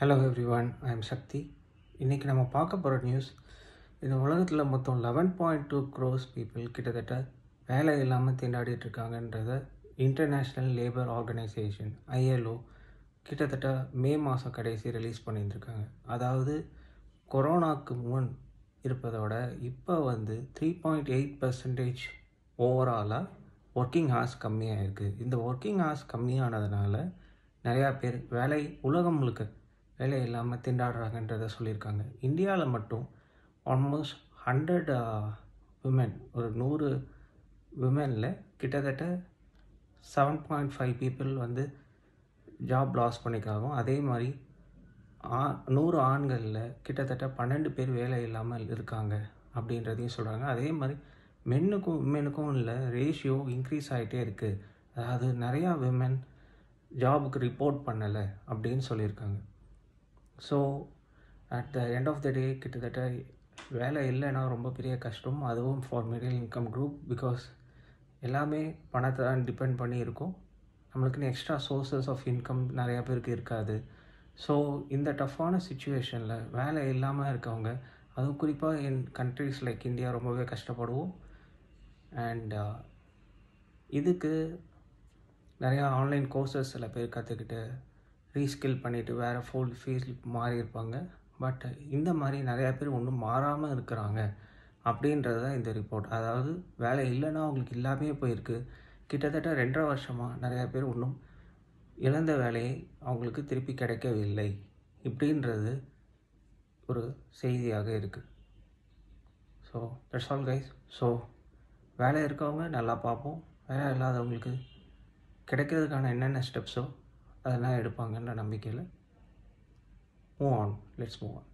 hello everyone I am Sakthi இன்றைக்கி நம்ம பார்க்க போகிற நியூஸ் இந்த உலகத்தில் மொத்தம் eleven point two crores people கிட்டத்தட்ட வேலை இல்லாமல் திண்டாடிட்டு இருக்காங்கன்றத இன்டர்நேஷ்னல் லேபர் ஆர்கனைசேஷன் ஐஎல்ஓ கிட்டத்தட்ட மே மாதம் கடைசி ரிலீஸ் பண்ணியிருந்திருக்காங்க அதாவது கொரோனாக்கு முன் இருப்பதோட இப்போ வந்து த்ரீ பாயிண்ட் எயிட் பர்சன்டேஜ் ஓவராலாக ஒர்க்கிங் ஹார்ஸ் கம்மியாக இருக்குது இந்த ஒர்க்கிங் ஹார்ஸ் கம்மியானதுனால நிறையா பேர் வேலை உலகம் முழுக்க வேலை இல்லாமல் திண்டாடுறாங்கன்றத சொல்லியிருக்காங்க இந்தியாவில் மட்டும் ஆல்மோஸ்ட் ஹண்ட்ரட் விமென் ஒரு நூறு விமெனில் கிட்டத்தட்ட செவன் பாயிண்ட் ஃபைவ் பீப்புள் வந்து ஜாப் லாஸ் பண்ணிக்காகும் அதே மாதிரி ஆ நூறு ஆண்களில் கிட்டத்தட்ட பன்னெண்டு பேர் வேலை இல்லாமல் இருக்காங்க அப்படின்றதையும் சொல்கிறாங்க அதே மாதிரி மென்னுக்கும் விமெனுக்கும் உள்ள ரேஷியோ இன்க்ரீஸ் ஆகிட்டே இருக்குது அதாவது நிறையா விமென் ஜாபுக்கு ரிப்போர்ட் பண்ணலை அப்படின்னு சொல்லியிருக்காங்க so at the end of the day கிட்டத்தட்ட வேலை இல்லைன்னா ரொம்ப பெரிய கஷ்டம் அதுவும் for middle income group because எல்லாமே பணத்தை தான் டிபெண்ட் பண்ணி இருக்கும் நம்மளுக்குன்னு எக்ஸ்ட்ரா சோர்சஸ் ஆஃப் இன்கம் நிறையா பேருக்கு இருக்காது ஸோ இந்த டஃப்பான சுச்சுவேஷனில் வேலை இல்லாமல் இருக்கவங்க அதுவும் குறிப்பாக இன் கண்ட்ரிஸ் லைக் இந்தியா ரொம்பவே கஷ்டப்படுவோம் அண்ட் இதுக்கு நிறையா ஆன்லைன் கோர்சஸ் சில பேர் கற்றுக்கிட்டு ரீஸ்கில் பண்ணிவிட்டு வேறு ஃபோல் ஃபீஸ் மாறி இருப்பாங்க பட் இந்த மாதிரி நிறையா பேர் ஒன்றும் மாறாமல் இருக்கிறாங்க அப்படின்றது தான் இந்த ரிப்போர்ட் அதாவது வேலை இல்லைன்னா அவங்களுக்கு இல்லாமே போயிருக்கு கிட்டத்தட்ட ரெண்டரை வருஷமாக நிறையா பேர் ஒன்றும் இழந்த வேலையை அவங்களுக்கு திருப்பி கிடைக்கவில்லை இப்படின்றது ஒரு செய்தியாக இருக்குது so that's all guys so வேலை இருக்கவங்க நல்லா பார்ப்போம் வேலை இல்லாதவங்களுக்கு கிடைக்கிறதுக்கான என்னென்ன ஸ்டெப்ஸோ அதெல்லாம் எடுப்பாங்கன்ற நம்பிக்கையில் move on let's move on